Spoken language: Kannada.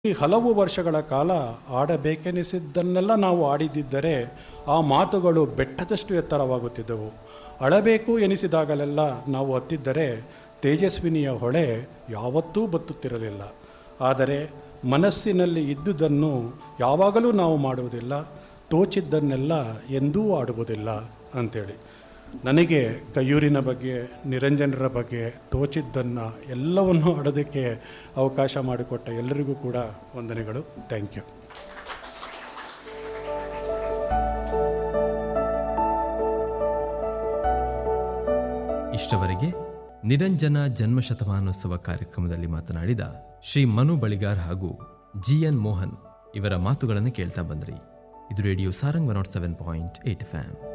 ಈ ಹಲವು ವರ್ಷಗಳ ಕಾಲ ಆಡಬೇಕೆನಿಸಿದ್ದನ್ನೆಲ್ಲ ನಾವು ಆಡಿದ್ದರೆ ಆ ಮಾತುಗಳು ಬೆಟ್ಟದಷ್ಟು ಎತ್ತರವಾಗುತ್ತಿದ್ದವು ಅಳಬೇಕು ಎನಿಸಿದಾಗಲೆಲ್ಲ ನಾವು ಹತ್ತಿದ್ದರೆ ತೇಜಸ್ವಿನಿಯ ಹೊಳೆ ಯಾವತ್ತೂ ಬತ್ತುತ್ತಿರಲಿಲ್ಲ ಆದರೆ ಮನಸ್ಸಿನಲ್ಲಿ ಇದ್ದುದನ್ನು ಯಾವಾಗಲೂ ನಾವು ಮಾಡುವುದಿಲ್ಲ ತೋಚಿದ್ದನ್ನೆಲ್ಲ ಎಂದೂ ಆಡುವುದಿಲ್ಲ ಅಂಥೇಳಿ ನನಗೆ ಕಯ್ಯೂರಿನ ಬಗ್ಗೆ ನಿರಂಜನರ ಬಗ್ಗೆ ತೋಚಿದ್ದನ್ನು ಎಲ್ಲವನ್ನು ಆಡೋದಕ್ಕೆ ಅವಕಾಶ ಮಾಡಿಕೊಟ್ಟ ಎಲ್ಲರಿಗೂ ಕೂಡ ವಂದನೆಗಳು ಥ್ಯಾಂಕ್ ಯು ಇಷ್ಟವರೆಗೆ ನಿರಂಜನ ಜನ್ಮಶತಮಾನೋತ್ಸವ ಕಾರ್ಯಕ್ರಮದಲ್ಲಿ ಮಾತನಾಡಿದ ಶ್ರೀ ಮನು ಬಳಿಗಾರ್ ಹಾಗೂ ಜಿ ಎನ್ ಮೋಹನ್ ಇವರ ಮಾತುಗಳನ್ನು ಕೇಳ್ತಾ ಬಂದ್ರಿ ಇದು radio Sarang one nought seven point eight F